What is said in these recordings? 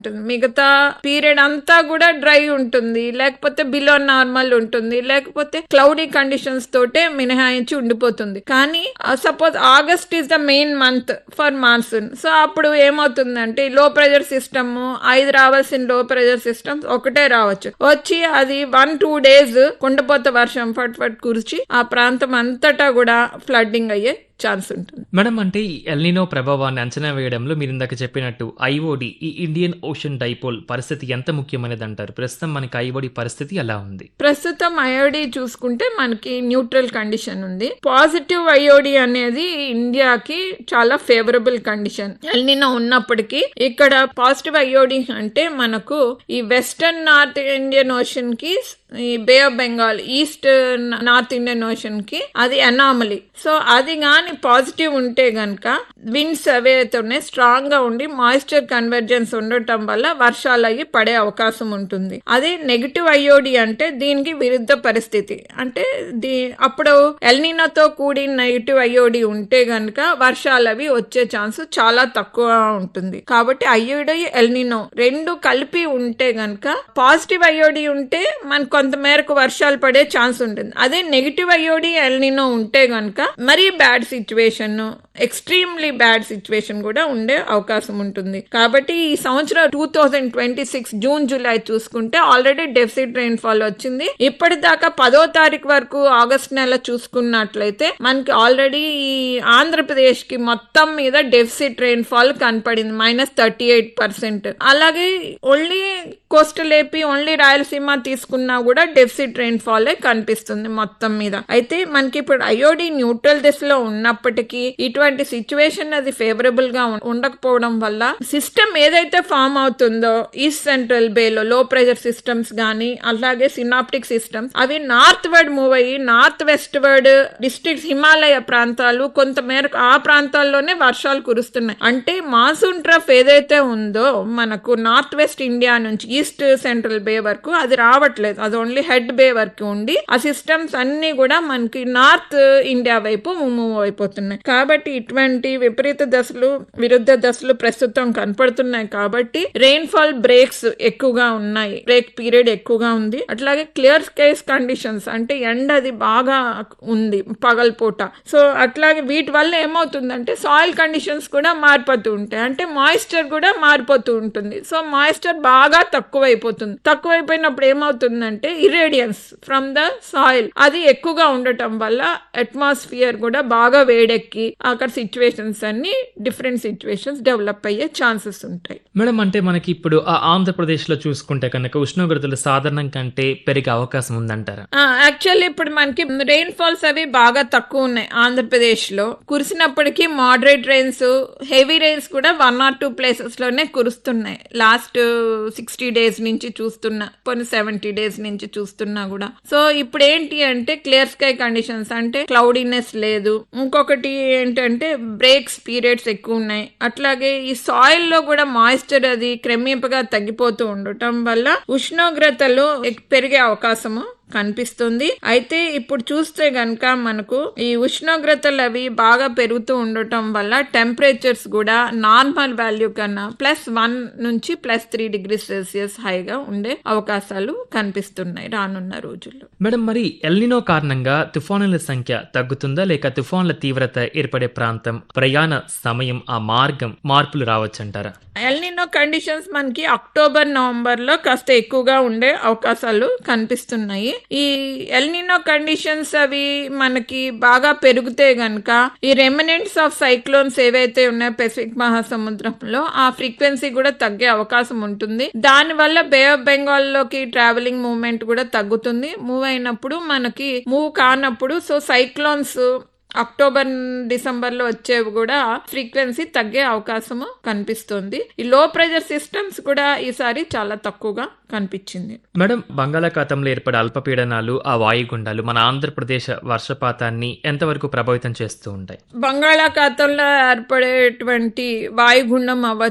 ఉంటుంది. మిగతా పీరియడ్ అంతా కూడా డ్రై ఉంటుంది లేకపోతే బిలో నార్మల్ ఉంటుంది లేకపోతే క్లౌడీ కండిషన్స్ తోటే మినహాయించి ఉండిపోతుంది కానీ suppose August is the main month for monsoon so అప్పుడు ఏమవుతుందంటే లో ప్రెజర్ సిస్టమ్ ఐదు రావాల్సిన లో ప్రెజర్ సిస్టమ్స్ ఒకటే రావచ్చు వచ్చి అది వన్ టూ డేస్ కుండపోత వర్షం ఫట్ ఫట్ కురిచి ఆ ప్రాంతం అంతటా కూడా ఫ్లడ్డింగ్ అయ్యే ఛాన్స్ ఉంటుంది మేడం అంటే ఈ ఎల్నినో ప్రభావాన్ని అంచనా వేయడంలో మీరు ఇందాక చెప్పినట్టు ఐఓడి ఈ ఇండియన్ ఓషన్ డైపోల్ పరిస్థితి ఎంత ముఖ్యమైనది అంటారు ప్రస్తుతం మనకి ఐఓడి పరిస్థితి ఎలా ఉంది ప్రస్తుతం ఐఓడి చూసుకుంటే మనకి న్యూట్రల్ కండిషన్ ఉంది పాజిటివ్ ఐఓడి అనేది ఇండియాకి చాలా ఫేవరబుల్ కండిషన్ ఎల్నినో ఉన్నప్పటికీ ఇక్కడ పాజిటివ్ ఐఓడి అంటే మనకు ఈ వెస్టర్న్ నార్త్ ఇండియన్ ఓషన్ కి ఈ bay of Bengal east north Indian ocean కి అది అనామలీ సో అది గాని పాజిటివ్ ఉంటే గనక విండ్స్ అవైతే ఉన్నాయి స్ట్రాంగ్ గా ఉండి మాయిశ్చర్ కన్వర్జెన్స్ ఉండటం వల్ల వర్షాలు అయ్యి పడే అవకాశం ఉంటుంది అదే నెగిటివ్ ఐఓడి అంటే దీనికి విరుద్ధ పరిస్థితి అంటే దీ అప్పుడు ఎల్నినోతో కూడిన నెగిటివ్ ఐఓడి ఉంటే గనక వర్షాలు అవి వచ్చే ఛాన్స్ చాలా తక్కువ ఉంటుంది కాబట్టి ఐఓడి ఎల్నినో రెండు కలిపి ఉంటే గనక పాజిటివ్ ఐఓడి ఉంటే మనకు కొంత మేరకు వర్షాలు పడే ఛాన్స్ ఉంటుంది అదే నెగిటివ్ ఐఓడి ఎల్నినో ఉంటే గనక మరీ bad situation extremely bad situation కూడా ఉండే అవకాశం ఉంటుంది కాబట్టి ఈ సంవత్సరం two thousand twenty six June July చూసుకుంటే ఆల్రెడీ డెఫిసిట్ రెయిన్ ఫాల్ వచ్చింది ఇప్పటిదాకా పదో తారీఖు వరకు ఆగస్ట్ నెల చూసుకున్నట్లయితే మనకి ఆల్రెడీ ఈ ఆంధ్రప్రదేశ్ కి మొత్తం మీద డెఫిసిట్ రెయిన్ ఫాల్ కనపడింది మైనస్ థర్టీ ఎయిట్ పర్సెంట్ అలాగే only coastal AP only Rayalaseema తీసుకున్నా కూడా డెఫిసిట్ రెయిన్ ఫాల్ కనిపిస్తుంది మొత్తం మీద అయితే మనకి ఇప్పుడు ఐఓడి న్యూట్రల్ దిశలో ఉన్నప్పటికీ ఇటువంటి సిచ్యువేషన్ అది ఫేవరబుల్ గా ఉం- ఉండకపోవడం వల్ల సిస్టమ్ ఏదైతే ఫామ్ అవుతుందో ఈస్ట్ సెంట్రల్ బేలో లో ప్రెషర్ సిస్టమ్స్ గానీ అలాగే సినాప్టిక్ సిస్టమ్స్ అవి నార్త్ వర్డ్ మూవ్ అయ్యి northwestward districts Himalaya ప్రాంతాలు కొంత మేరకు ఆ ప్రాంతాల్లోనే వర్షాలు కురుస్తున్నాయి అంటే మాన్సూన్ ట్రఫ్ ఏదైతే ఉందో మనకు నార్త్ వెస్ట్ ఇండియా నుంచి ఈస్ట్ సెంట్రల్ బే వరకు అది రావట్లేదు అది ఓన్లీ హెడ్ బే వరకు ఉండి ఆ సిస్టమ్స్ అన్ని కూడా మనకి నార్త్ ఇండియా వైపు మూవ్ అయిపోతున్నాయి కాబట్టి ఇటువంటి విపరీత దశలు విరుద్ధ దశలు ప్రస్తుతం కనపడుతున్నాయి కాబట్టి రెయిన్ ఫాల్ బ్రేక్స్ ఎక్కువగా ఉన్నాయి బ్రేక్ పీరియడ్ ఎక్కువగా ఉంది అట్లాగే క్లియర్ స్కైస్ కండిషన్స్ అంటే ఎండ అది బాగా ఉంది పగల్పూట సో అట్లాగే వీటి వల్ల ఏమవుతుందంటే సాయిల్ కండిషన్స్ కూడా మారిపోతూ ఉంటాయి అంటే మాయిశ్చర్ కూడా మారిపోతూ ఉంటుంది సో మాయిశ్చర్ బాగా తక్కువైపోతుంది తక్కువైపోయినప్పుడు ఏమవుతుందంటే ఇరేడియన్స్ ఫ్రమ్ ద సాయిల్ అది ఎక్కువగా ఉండటం వల్ల అట్మాస్ఫియర్ కూడా బాగా వేడెక్కి అక్కడ సిచ్యువేషన్స్ అన్ని డిఫరెంట్ సిచ్యువేషన్స్ డెవలప్ అయ్యే ఛాన్సెస్ ఉంటాయి మేడం అంటే మనకి ఇప్పుడు ఆ ఆంధ్రప్రదేశ్లో చూసుకుంటే కనుక ఉష్ణోగ్రతలు సాధారణం కంటే పెరిగే అవకాశం ఉందంటారా యాక్చువల్లీ ఇప్పుడు మనకి రెయిన్ ఫాల్స్ అవి బాగా తక్కువ ఉన్నాయి ఆంధ్రప్రదేశ్ లో కురిసినప్పటికీ మోడరేట్ రెయిన్స్ హెవీ రెయిన్స్ కూడా వన్ ఆర్ టూ ప్లేసెస్ లోనే కురుస్తున్నాయి లాస్ట్ సిక్స్టీ డేస్ నుంచి చూస్తున్నా కొన్ని సెవెంటీ డేస్ నుంచి చూస్తున్నా కూడా సో ఇప్పుడు ఏంటి అంటే క్లియర్ స్కై కండిషన్స్ అంటే క్లౌడీనెస్ లేదు ఇంకొకటి ఏంటంటే బ్రేక్స్ పీరియడ్స్ ఎక్కువ ఉన్నాయి అట్లాగే ఈ సాయిల్ లో కూడా మాయిశ్చర్ అది క్రమేపగా తగ్గిపోతూ ఉండటం వల్ల ఉష్ణోగ్రతలు ఎక్- పెరిగే అవకాశము కనిపిస్తుంది అయితే ఇప్పుడు చూస్తే గనక మనకు ఈ ఉష్ణోగ్రతలు అవి బాగా పెరుగుతూ ఉండటం వల్ల టెంపరేచర్స్ కూడా నార్మల్ వాల్యూ కన్నా ప్లస్ వన్ నుంచి ప్లస్ త్రీ డిగ్రీ సెల్సియస్ హైగా ఉండే అవకాశాలు కనిపిస్తున్నాయి రానున్న రోజుల్లో మేడం మరి ఎల్నినో కారణంగా తుఫానుల సంఖ్య తగ్గుతుందా లేక తుఫానుల తీవ్రత ఏర్పడే ప్రాంతం ప్రయాణ సమయం ఆ మార్గం మార్పులు రావచ్చంటారా ఎల్నినో కండిషన్స్ మనకి అక్టోబర్ నవంబర్ లో కాస్త ఎక్కువగా ఉండే అవకాశాలు కనిపిస్తున్నాయి ఈ ఎల్నినో కండిషన్స్ అవి మనకి బాగా పెరిగితే గనక ఈ రెమినెంట్స్ ఆఫ్ సైక్లోన్స్ ఏవైతే ఉన్నాయో పెసిఫిక్ మహాసముద్రంలో ఆ ఫ్రీక్వెన్సీ కూడా తగ్గే అవకాశం ఉంటుంది దాని వల్ల బే ఆఫ్ బెంగాల్ లోకి ట్రావెలింగ్ మూవ్మెంట్ కూడా తగ్గుతుంది మూవ్ అయినప్పుడు మనకి మూవ్ కానప్పుడు సో సైక్లోన్స్ అక్టోబర్ డిసెంబర్ లో వచ్చేవి కూడా ఫ్రీక్వెన్సీ తగ్గే అవకాశము కనిపిస్తుంది ఈ లో ప్రెజర్ సిస్టమ్స్ కూడా ఈసారి చాలా తక్కువగా కనిపించింది మేడం బంగాళాఖాతంలో ఏర్పడే అల్పపీడనాలు ఆ వాయుగుండాలు మన ఆంధ్రప్రదేశ్ వర్షపాతాన్ని ఎంతవరకు ప్రభావితం చేస్తూ ఉంటాయి బంగాళాఖాతంలో ఏర్పడేటువంటి వాయుగుండం అవ్వచ్చు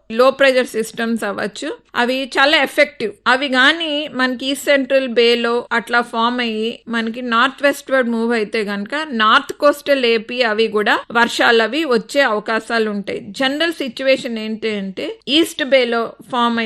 లో ప్రెషర్ సిస్టమ్స్ అవ్వచ్చు అవి చాలా ఎఫెక్టివ్ అవి కానీ మనకి ఈస్ట్ సెంట్రల్ బేలో అట్లా ఫామ్ అయ్యి మనకి నార్త్ వెస్ట్ వర్డ్ మూవ్ అయితే గనక నార్త్ కోస్టల్ ఏపీ అవి కూడా వర్షాలు అవి వచ్చే అవకాశాలు ఉంటాయి జనరల్ సిచ్యువేషన్ ఏంటి అంటే ఈస్ట్ బేలో ఫామ్